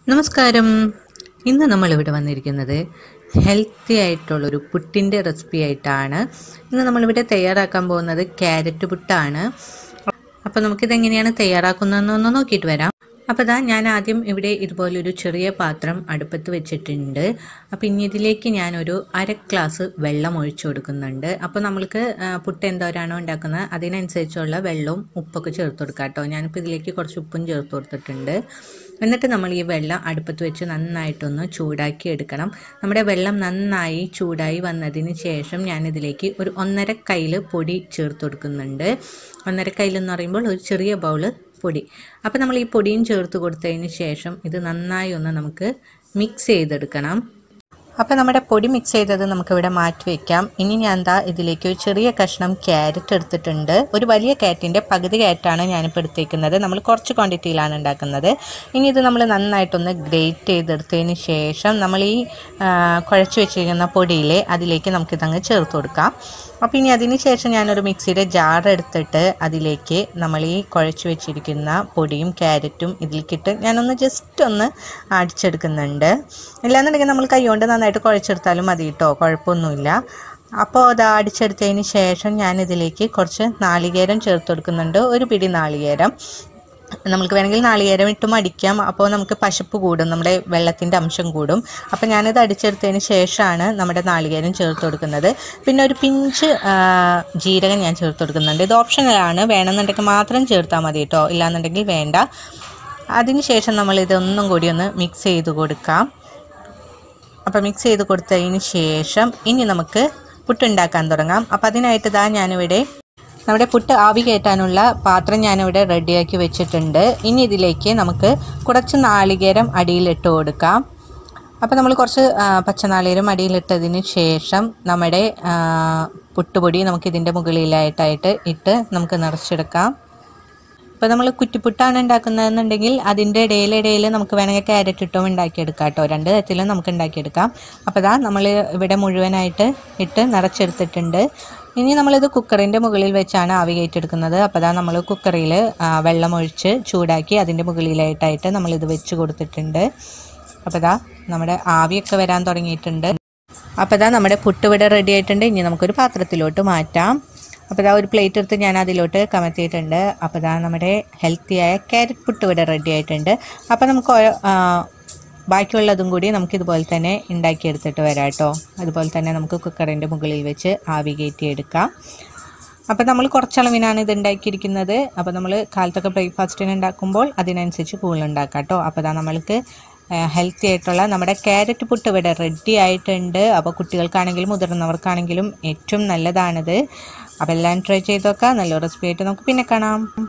നമസ്കാരം ഇന്ന് നമ്മളിവിടെ വന്നിരിക്കുന്നത് ഹെൽത്തി ആയിട്ടുള്ളൊരു പുട്ടിൻ്റെ റെസിപ്പി ആയിട്ടാണ് ഇന്ന് നമ്മളിവിടെ തയ്യാറാക്കാൻ പോകുന്നത് ക്യാരറ്റ് പുട്ടാണ് അപ്പോൾ നമുക്കിതെങ്ങനെയാണ് തയ്യാറാക്കുന്നതെന്നൊന്ന് നോക്കിയിട്ട് വരാം അപ്പോൾ ഇതാ ഞാൻ ആദ്യം ഇവിടെ ഇതുപോലൊരു ചെറിയ പാത്രം അടുപ്പത്ത് വെച്ചിട്ടുണ്ട് അപ്പോൾ ഇനി ഇതിലേക്ക് ഞാനൊരു അര ഗ്ലാസ് വെള്ളം ഒഴിച്ചു കൊടുക്കുന്നുണ്ട് അപ്പോൾ നമ്മൾക്ക് ആ, പുട്ട് എന്തോരാണോ ഉണ്ടാക്കുന്നത് അതിനനുസരിച്ചുള്ള വെള്ളവും ഉപ്പൊക്കെ ചേർത്ത് കൊടുക്കാം കേട്ടോ ഞാനിപ്പോൾ ഇതിലേക്ക് കുറച്ച് ഉപ്പും ചേർത്ത് കൊടുത്തിട്ടുണ്ട് എന്നിട്ട് നമ്മൾ ഈ വെള്ളം അടുപ്പത്ത് വെച്ച് നന്നായിട്ടൊന്ന് ചൂടാക്കി എടുക്കണം നമ്മുടെ വെള്ളം നന്നായി ചൂടായി വന്നതിന് ശേഷം ഞാനിതിലേക്ക് ഒരു ഒന്നര കയ്യിൽ പൊടി ചേർത്ത് കൊടുക്കുന്നുണ്ട് ഒന്നര കയ്യിൽ എന്ന് പറയുമ്പോൾ ഒരു ചെറിയ ബൗള് പൊടി അപ്പോൾ നമ്മൾ ഈ പൊടിയും ചേർത്ത് കൊടുത്തതിന് ശേഷം ഇത് നന്നായി ഒന്ന് നമുക്ക് മിക്സ് ചെയ്തെടുക്കണം അപ്പോൾ നമ്മുടെ പൊടി മിക്സ് ചെയ്തത് നമുക്കിവിടെ മാറ്റി വയ്ക്കാം ഇനി ഞാൻ എന്താ ഇതിലേക്ക് ഒരു ചെറിയ കഷ്ണം ക്യാരറ്റ് എടുത്തിട്ടുണ്ട് ഒരു വലിയ ക്യാരറ്റിൻ്റെ പകുതി ക്യാരറ്റാണ് ഞാനിപ്പോൾ എടുത്തേക്കുന്നത് നമ്മൾ കുറച്ച് ക്വാണ്ടിറ്റിയിലാണ് ഉണ്ടാക്കുന്നത് ഇനി ഇത് നമ്മൾ നന്നായിട്ടൊന്ന് ഗ്രേറ്റ് ചെയ്തെടുത്തതിന് ശേഷം നമ്മൾ ഈ ആ, കുഴച്ച് വെച്ചിരിക്കുന്ന പൊടിയിലെ അതിലേക്ക് നമുക്കിതങ്ങ് ചേർത്ത് കൊടുക്കാം അപ്പോൾ ഇനി അതിന് ശേഷം ഞാനൊരു മിക്സിയുടെ ജാർ എടുത്തിട്ട് അതിലേക്ക് നമ്മൾ ഈ കുഴച്ച് വെച്ചിരിക്കുന്ന പൊടിയും ക്യാരറ്റും ഇതിലേക്കിട്ട് ഞാനൊന്ന് ജസ്റ്റ് ഒന്ന് അടിച്ചെടുക്കുന്നുണ്ട് ഇല്ലാന്നുണ്ടെങ്കിൽ നമ്മൾ കൈകൊണ്ട് നന്നായിട്ട് കുഴച്ചെടുത്താലും മതി കേട്ടോ കുഴപ്പമൊന്നുമില്ല അപ്പോൾ അത് അടിച്ചെടുത്തതിന് ശേഷം ഞാനിതിലേക്ക് കുറച്ച് നാളികേരം ചേർത്ത് കൊടുക്കുന്നുണ്ട് ഒരു പിടി നാളികേരം നമുക്ക് വേണമെങ്കിൽ നാളികേരം ഇട്ടും അടിക്കാം അപ്പോൾ നമുക്ക് പശപ്പ് കൂടും നമ്മുടെ വെള്ളത്തിൻ്റെ അംശം കൂടും അപ്പോൾ ഞാനിത് അടിച്ചെടുത്തതിന് ശേഷമാണ് നമ്മുടെ നാളികേരം ചേർത്ത് കൊടുക്കുന്നത് പിന്നെ ഒരു പിഞ്ച് ആ, ജീരകം ഞാൻ ചേർത്ത് കൊടുക്കുന്നുണ്ട് ഇത് ഓപ്ഷണലാണ് വേണമെന്നുണ്ടെങ്കിൽ മാത്രം ചേർത്താൽ മതി കേട്ടോ ഇല്ലാന്നുണ്ടെങ്കിൽ വേണ്ട അതിനുശേഷം നമ്മൾ ഇതൊന്നും കൂടി ഒന്ന് മിക്സ് ചെയ്ത് കൊടുക്കാം അപ്പോൾ മിക്സ് ചെയ്ത് കൊടുത്തതിന് ശേഷം ഇനി നമുക്ക് പുട്ടുണ്ടാക്കാൻ തുടങ്ങാം അപ്പോൾ അതിനായിട്ട് ഇതാ ഞാനിവിടെ നമ്മുടെ പുട്ട് ആവി കയറ്റാനുള്ള പാത്രം ഞാനിവിടെ റെഡിയാക്കി വെച്ചിട്ടുണ്ട് ഇനി ഇതിലേക്ക് നമുക്ക് കുറച്ച് നാളികേരം അടിയിലിട്ട് കൊടുക്കാം അപ്പോൾ നമ്മൾ കുറച്ച് ആ, പച്ചനാളികേരം അടിയിലിട്ടതിന് ശേഷം നമ്മുടെ ആ, പുട്ടുപൊടി നമുക്ക് ഇതിൻ്റെ മുകളിലായിട്ടായിട്ട് ഇട്ട് നമുക്ക് നിറച്ചെടുക്കാം ഇപ്പോൾ നമ്മൾ കുറ്റിപ്പുട്ടാണ് ഉണ്ടാക്കുന്നതെന്നുണ്ടെങ്കിൽ അതിൻ്റെ ഇടയിലിടയിൽ നമുക്ക് വേണമെങ്കിൽ ക്യാരറ്റ് ഇട്ടും ഉണ്ടാക്കിയെടുക്കാം കേട്ടോ രണ്ട് തരത്തിലും നമുക്ക് ഉണ്ടാക്കിയെടുക്കാം അപ്പോൾ ഇതാ നമ്മൾ ഇവിടെ മുഴുവനായിട്ട് ഇട്ട് നിറച്ചെടുത്തിട്ടുണ്ട് ഇനി നമ്മളിത് കുക്കറിൻ്റെ മുകളിൽ വെച്ചാണ് ആവി കയറ്റെടുക്കുന്നത് അപ്പോൾ ഇതാ നമ്മൾ കുക്കറിൽ വെള്ളം ഒഴിച്ച് ചൂടാക്കി അതിൻ്റെ മുകളിലായിട്ടായിട്ട് നമ്മളിത് വെച്ച് കൊടുത്തിട്ടുണ്ട് അപ്പോൾ ഇതാ നമ്മുടെ ആവിയൊക്കെ വരാൻ തുടങ്ങിയിട്ടുണ്ട് അപ്പോൾ ഇതാ നമ്മുടെ പുട്ട് ഇവിടെ റെഡി ആയിട്ടുണ്ട് ഇനി നമുക്കൊരു പാത്രത്തിലോട്ട് മാറ്റാം അപ്പോൾ ഇതാ ഒരു പ്ലേറ്റ് എടുത്ത് ഞാൻ അതിലോട്ട് കമത്തിയിട്ടുണ്ട് അപ്പോൾ ഇതാ നമ്മുടെ ഹെൽത്തിയായ ക്യാരറ്റ് പുട്ട് ഇവിടെ റെഡി ആയിട്ടുണ്ട് അപ്പോൾ നമുക്ക് ഓരോ- ആ, ബാക്കിയുള്ളതും കൂടി നമുക്ക് ഇതുപോലെ തന്നെ ഉണ്ടാക്കിയെടുത്തിട്ട് വരാം കേട്ടോ അതുപോലെ തന്നെ നമുക്ക് കുക്കറിൻ്റെ മുകളിൽ വെച്ച് ആവി കയറ്റിയെടുക്കാം അപ്പോൾ നമ്മൾ കുറച്ചളവിനാണ് ഇത് ഉണ്ടാക്കിയിരിക്കുന്നത് അപ്പോൾ നമ്മൾ കാലത്തൊക്കെ ബ്രേക്ക്ഫാസ്റ്റിന് ഉണ്ടാക്കുമ്പോൾ അതിനനുസരിച്ച് കൂടുതൽ ഉണ്ടാക്കാം കേട്ടോ അപ്പോൾ ഇതാ നമ്മൾക്ക് ഹെൽത്തി ആയിട്ടുള്ള നമ്മുടെ ക്യാരറ്റ് പുട്ട് ഇവിടെ റെഡി ആയിട്ടുണ്ട് അപ്പോൾ കുട്ടികൾക്കാണെങ്കിലും മുതിർന്നവർക്കാണെങ്കിലും ഏറ്റവും നല്ലതാണിത് അപ്പോൾ എല്ലാം ട്രൈ ചെയ്ത് നോക്കാം നല്ലൊരു റെസിപ്പി ആയിട്ട് നമുക്ക് പിന്നെ കാണാം